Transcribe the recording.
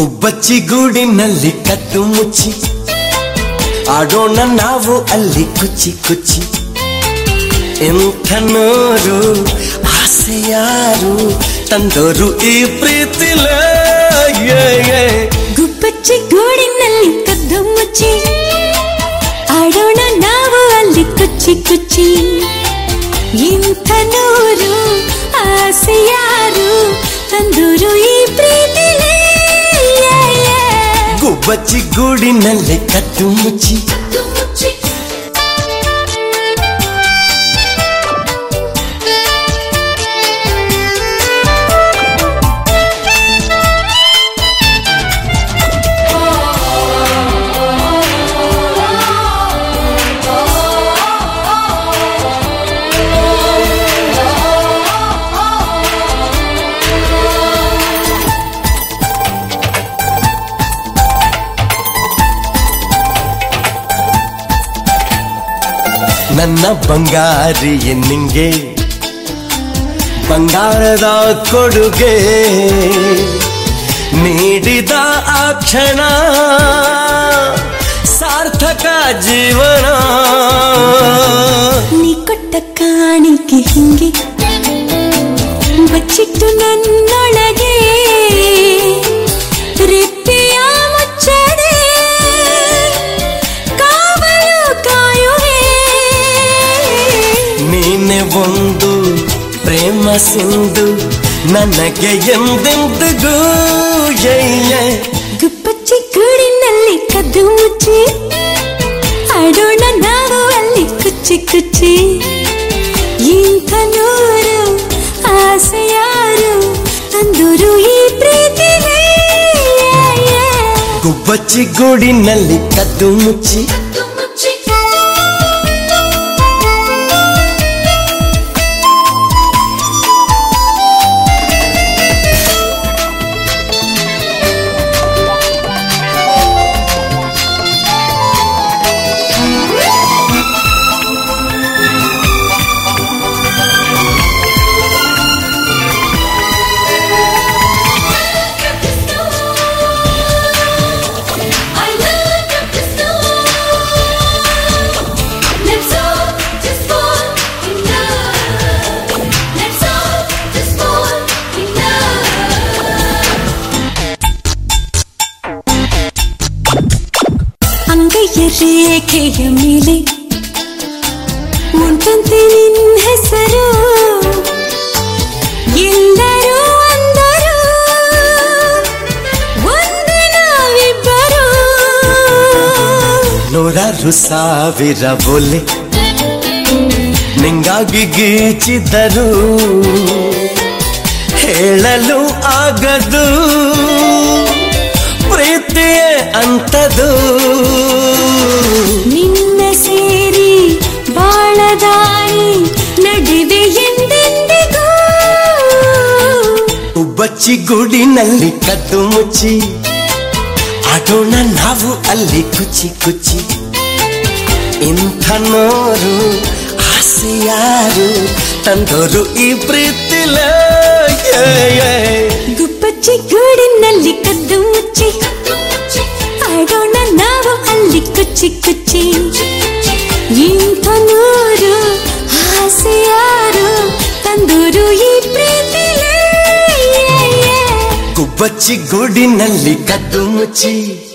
ಗುಬ್ಬಚ್ಚಿ ಗೂಡಿನಲ್ಲಿ ಕದ್ದು ಮುಚ್ಚಿ ಆಡೋಣ ನಾವು ಅಲ್ಲಿ ಕುಚ್ಚಿ ಕುಚ್ಚಿ ಎಂಥ ನೋರು ಆಸೆ ಯಾರು ತಂದೋರು ಈ ಪ್ರೀತಿಲ ಗುಬ್ಬಚ್ಚಿ ಗೂಡಿನಲ್ಲಿ ಕದ್ದು ಮುಚ್ಚಿ ಆಡೋಣ ನಾವು ಅಲ್ಲಿ ಕುಚ್ಚಿ ಕುಚ್ಚಿ ಇಂಥ ನೂರು ಆಸೆ ಯಾರು ತಂದೂರು ಈ ಪ್ರೀತಿಲೇ ಗುಬ್ಬಚ್ಚಿ ಗೂಡಿನಲ್ಲಿ ಕದ್ದು ಮುಚ್ಚಿ ನನ್ನ ಬಂಗಾರಿ ನಿಂಗೆ ಬಂಗಾರದ ಕೊಡುಗೆ ನೀಡಿದ ಆ ಕ್ಷಣ ಸಾರ್ಥಕ ಜೀವನ ನೀ ಕೊಟ್ಟ ಕಾಣಿಕೆ ಹಿಂಗೆ ಬಚ್ಚಿಟ್ಟು ನನ್ನೊಳಗೆ ರೆಪ್ಪೆಯ ಮುಚ್ಚದೆ ಕಾವಲು ಕಾಯುವೆ ನೀನೆ ಒಂದು ಪ್ರೇಮ ಸಿಂಧು ನನಗೆ ಎಂದೆಂದಿಗೂ ಏಯ ಗುಪ್ಪಚ್ಚಿ ಗೂಡಿನಲ್ಲಿ ಕದ್ದು ಮುಚ್ಚಿ ಆಡೋಣ ನಾವು ಅಲ್ಲಿ ಕುಚ್ಚಿ ಕುಚ್ಚಿ ಇಂಥ ನೂರು ಆಸೆ ಯಾರು ಅಂದೂರು ಈ ಪ್ರೀತಿಗೆ ಗುಬ್ಬಚ್ಚಿ ಗೂಡಿನಲ್ಲಿ ಕದ್ದು ಮುಚ್ಚಿ ಅಂಗೈಯ ರೇಖೆಯ ಮೇಲೆ ಮುಂಟಂತೆ ನಿನ್ನ ಹೆಸರು ಎಲ್ಲರೂ ಅಂದರು ಒಂದು ನಾವಿಬ್ಬರು ನೂರಾರು ಸಾವಿರ ಬೋಲೆ ನಿಂಗಾಗಿ ಗೀಚಿದರು ಹೇಳಲು ಆಗದು ಪ್ರೀತಿಯೇ ಅಂತದು ನಿನ್ನ ಸೇರಿ ಬಾಳದಾರಿ ನಡುವೆ ಎಂದೆಂದಿಗೂ ಉಬ್ಬಚ್ಚಿ ಗೂಡಿನಲ್ಲಿ ಕದ್ದು ಮುಚ್ಚಿ ಆಡೋಣ ನಾವು ಅಲ್ಲಿ ಕುಚ್ಚಿ ಕುಚ್ಚಿ ಇಂಥ ನೋರು ಆಸೆ ಯಾರು ತಂದೋರು ಈ ಪ್ರೀತಿಲ ಗುಬ್ಬಚ್ಚಿ ಗೂಡಿನಲ್ಲಿ ಕದ್ದು ಮುಚ್ಚಿ ಆಡೋಣ ನಾವು ಅಲ್ಲಿ ಕುಚ್ಚಿ ಕುಚ್ಚಿ ಇಂಥ ನೂರು ಆಸೆ ಯಾರು ತಂದೂರು ಈ ಪ್ರೀತಿಲೇ ಗುಬ್ಬಚ್ಚಿ ಗೂಡಿನಲ್ಲಿ ಕದ್ದು ಮುಚ್ಚಿ